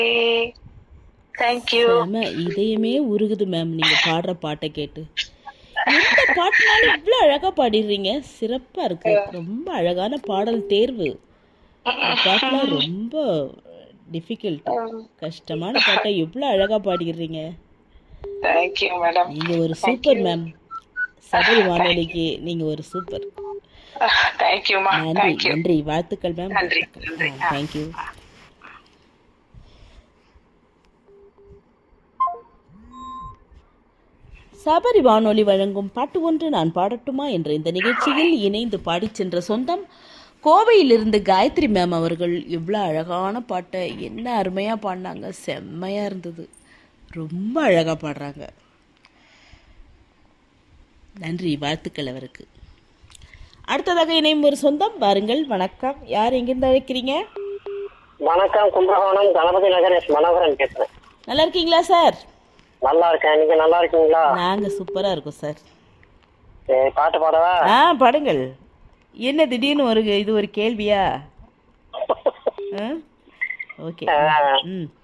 Thank you செம இதயமே உருகுது மேம் நீங்க பாடுற பாட்டை கேட்டு எந்த பாட்டுனாலும் இவ்வளோ அழகா பாடிடுறீங்க சிறப்பா இருக்கு ரொம்ப அழகான பாடல் தேர்வு இந்த பாட்டுலாம் ரொம்ப டிஃபிகல்ட் கஷ்டமான பாட்டை எவ்வளோ அழகா பாடிடுறீங்க தேங்க்யூ மேடம் நீங்க ஒரு சூப்பர் மேம் சபரி வானொலிக்கு நீங்க ஒரு சூப்பர் தேங்க்யூமா நன்றி தேங்க்யூ நன்றி வாழ்த்துக்கள் மேம் நன்றி, நன்றி. தேங்க்யூ சபரி வானொலி வழங்கும் பாட்டு ஒன்று நான் பாடட்டுமா என்ற இந்த நிகழ்ச்சியில் இணைந்து பாடிச் சென்ற சொந்தம் கோவையிலிருந்து காயத்ரி மேம் அவர்கள் இவ்வளோ அழகான பாட்டை என்ன அருமையாக பாடினாங்க செம்மையாக இருந்தது ரொம்ப அழகாக பாடுறாங்க நன்றி வாழ்த்துக்கள் அவருக்கு அடுத்ததாக இணையும் ஒரு சொந்தம் வாருங்கள் வணக்கம் யார் எங்கிருந்து அழைக்கிறீங்க வணக்கம் கும்பகோணம் கணபதி நகர் எஸ் மனோகரன் பேசுறேன் நல்லா இருக்கீங்களா சார் நல்லா இருக்கேன் நீங்க நல்லா இருக்கீங்களா நாங்க சூப்பரா இருக்கோம் சார் சரி, பாட்டு பாடவா ஆ பாடுங்கள் என்ன திடீர்னு ஒரு இது ஒரு கேள்வியா ஓகே ஆ, ம்